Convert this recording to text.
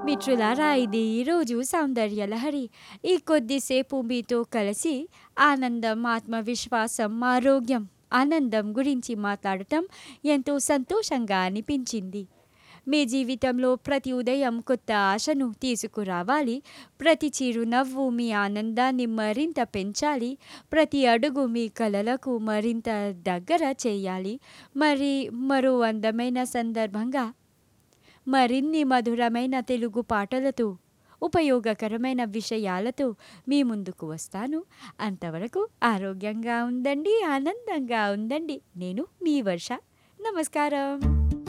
మిత్రులారా ఇది ఈరోజు సౌందర్య లహరి ఈ కొద్దిసేపు మీతో కలిసి ఆనందం ఆత్మవిశ్వాసం ఆరోగ్యం ఆనందం గురించి మాట్లాడటం ఎంతో సంతోషంగా అనిపించింది మీ జీవితంలో ప్రతి ఉదయం కొత్త ఆశను తీసుకురావాలి ప్రతి చిరునవ్వు మీ ఆనందాన్ని మరింత పెంచాలి ప్రతి అడుగు మీ కలలకు మరింత దగ్గర చేయాలి మరి మరో అందమైన సందర్భంగా మరిన్ని మధురమైన తెలుగు పాటలతో ఉపయోగకరమైన విషయాలతో మీ ముందుకు వస్తాను అంతవరకు ఆరోగ్యంగా ఉండండి ఆనందంగా ఉండండి నేను మీ వర్ష నమస్కారం